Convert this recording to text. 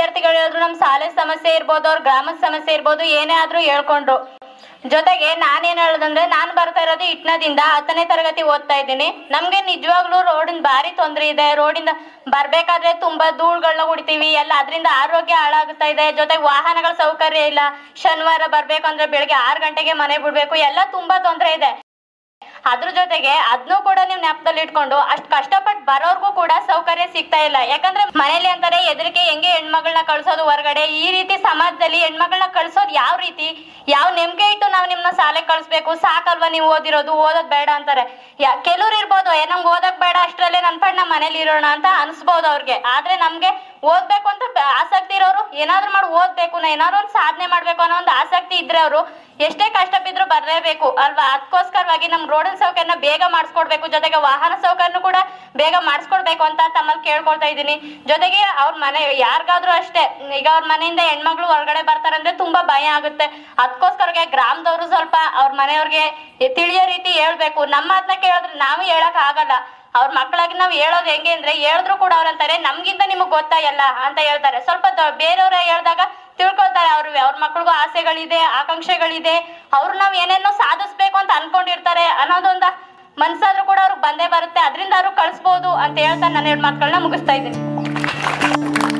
ವಿದ್ಯಾರ್ಥಿಗಳು ಹೇಳಿದ್ರು ನಮ್ ಶಾಲೆ ಸಮಸ್ಯೆ ಇರ್ಬೋದು ಅವ್ರ ಗ್ರಾಮದ ಸಮಸ್ಯೆ ಇರ್ಬೋದು ಏನೇ ಆದ್ರೂ ಹೇಳ್ಕೊಂಡ್ರು ಜೊತೆಗೆ ನಾನೇನ್ ಹೇಳೋದಂದ್ರೆ ನಾನು ಬರ್ತಾ ಇರೋದು ಇಟ್ನದಿಂದ ಹತ್ತನೇ ತರಗತಿ ಓದ್ತಾ ಇದ್ದೀನಿ ನಮ್ಗೆ ನಿಜವಾಗ್ಲೂ ರೋಡಿನ ಭಾರಿ ತೊಂದರೆ ಇದೆ ರೋಡಿಂದ ಬರ್ಬೇಕಾದ್ರೆ ತುಂಬಾ ಧೂಳ್ಗಳನ್ನ ಹೊಡಿತೀವಿ ಎಲ್ಲ ಅದರಿಂದ ಆರೋಗ್ಯ ಹಾಳಾಗ್ತಾ ಇದೆ ಜೊತೆಗೆ ವಾಹನಗಳ ಸೌಕರ್ಯ ಇಲ್ಲ ಶನಿವಾರ ಬರ್ಬೇಕಂದ್ರೆ ಬೆಳಿಗ್ಗೆ ಆರು ಗಂಟೆಗೆ ಮನೆ ಬಿಡ್ಬೇಕು ಎಲ್ಲ ತುಂಬಾ ತೊಂದರೆ ಇದೆ ಅದ್ರ ಜೊತೆಗೆ ಅದನ್ನು ಕೂಡ ನೀವು ಜ್ಞಾಪಕದಲ್ಲಿ ಇಟ್ಕೊಂಡು ಅಷ್ಟ್ ಕಷ್ಟಪಟ್ಟು ಬರೋರ್ಗೂ ಕೂಡ ಸೌಕರ್ಯ ಸಿಗ್ತಾ ಇಲ್ಲ ಯಾಕಂದ್ರೆ ಮನೇಲಿ ಅಂತಾರೆ ಎದರಿಕೆ ಹೆಂಗೆ ಹೆಣ್ಮಗಳನ್ನ ಕಳ್ಸೋದು ಹೊರಗಡೆ ಈ ರೀತಿ ಸಮಾಜದಲ್ಲಿ ಹೆಣ್ಮಗಳನ್ನ ಕಳ್ಸೋದು ಯಾವ ರೀತಿ ಯಾವ ನಂಬಿಕೆ ಇಟ್ಟು ನಾವು ನಿಮ್ನ ಶಾಲೆಗೆ ಕಳಿಸ್ಬೇಕು ಸಾಕಲ್ವಾ ನೀವು ಓದಿರೋದು ಓದೋದ್ ಬೇಡ ಅಂತಾರೆ ಯಾ ಕೆಲವ್ರು ಇರ್ಬೋದು ಏ ನಮ್ಗೆ ಓದಕ್ ಬೇಡ ಅಷ್ಟ್ರಲ್ಲೇ ನನ್ ಪಾಡ್ ನಮ್ಮ ಮನೇಲಿ ಇರೋಣ ಅಂತ ಅನ್ಸ್ಬೋದು ಅವ್ರಿಗೆ ಆದ್ರೆ ನಮ್ಗೆ ಓದ್ಬೇಕು ಅಂತ ಬ- ಆಸಕ್ತಿ ಇರೋರು ಏನಾದ್ರು ಮಾಡಿ ಓದ್ಬೇಕು ನಾ ಏನಾದ್ರು ಒಂದು ಸಾಧನೆ ಮಾಡ್ಬೇಕು ಅನ್ನೋ ಒಂದು ಆಸಕ್ತಿ ಇದ್ರೆ ಅವರು ಎಷ್ಟೇ ಕಷ್ಟ ಬಿದ್ರು ಬರ್ಲೇಬೇಕು ಅಲ್ವಾ ಅದಕ್ಕೋಸ್ಕರವಾಗಿ ನಮ್ ರೋಡಿನ ಸೌಕರ್ಯನ ಬೇಗ ಮಾಡಿಸ್ಕೊಡ್ಬೇಕು ಜೊತೆಗೆ ವಾಹನ ಸೌಕರ್ಯನೂ ಕೂಡ ಬೇಗ ಮಾಡಿಸ್ಕೊಡ್ಬೇಕು ಅಂತ ತಮ್ಮಲ್ಲಿ ಕೇಳ್ಕೊಳ್ತಾ ಇದ್ದೀನಿ ಜೊತೆಗೆ ಅವ್ರ ಮನೆ ಯಾರಿಗಾದ್ರೂ ಅಷ್ಟೇ ಈಗ ಅವ್ರ ಮನೆಯಿಂದ ಹೆಣ್ಮಕ್ಳು ಹೊರಗಡೆ ಬರ್ತಾರಂದ್ರೆ ತುಂಬಾ ಭಯ ಆಗುತ್ತೆ ಅದಕ್ಕೋಸ್ಕರಗೆ ಗ್ರಾಮದವರು ಸ್ವಲ್ಪ ಅವ್ರ ಮನೆಯವ್ರಿಗೆ ತಿಳಿಯೋ ರೀತಿ ಹೇಳ್ಬೇಕು ನಮ್ಮ ಮಾತನ್ನ ಕೇಳಿದ್ರೆ ನಾವು ಹೇಳಕ್ ಆಗಲ್ಲ ಅವ್ರ ಮಕ್ಕಳಾಗಿ ನಾವು ಹೇಳೋದು ಹೆಂಗೆ ಅಂದ್ರೆ ಹೇಳಿದ್ರು ಕೂಡ ಅವ್ರ ಅಂತಾರೆ ನಮ್ಗಿಂತ ನಿಮಗ್ ಗೊತ್ತಾ ಎಲ್ಲ ಅಂತ ಹೇಳ್ತಾರೆ ಸ್ವಲ್ಪ ದ- ಬೇರೆಯವ್ರ ಹೇಳ್ದಾಗ ತಿಳ್ಕೊಳ್ತಾರೆ ಅವ್ರು ಅವ್ರ ಮಕ್ಳಿಗೂ ಆಸೆಗಳಿದೆ ಆಕಾಂಕ್ಷೆಗಳಿದೆ ಅವ್ರು ನಾವ್ ಏನೇನೋ ಸಾಧಿಸ್ಬೇಕು ಅಂತ ಅನ್ಕೊಂಡಿರ್ತಾರೆ ಅನ್ನೋದೊಂದ ಮನ್ಸಾದ್ರೂ ಕೂಡ ಅವ್ರಿಗೆ ಬಂದೇ ಬರುತ್ತೆ ಅದರಿಂದ ಅವ್ರು ಕಳಿಸ್ಬೋದು ಅಂತ ಹೇಳ್ತಾ ನನ್ನ ಎರಡು ಮಾತುಗಳನ್ನ ಮುಗಿಸ್ತಾ ಇದ್ದೀನಿ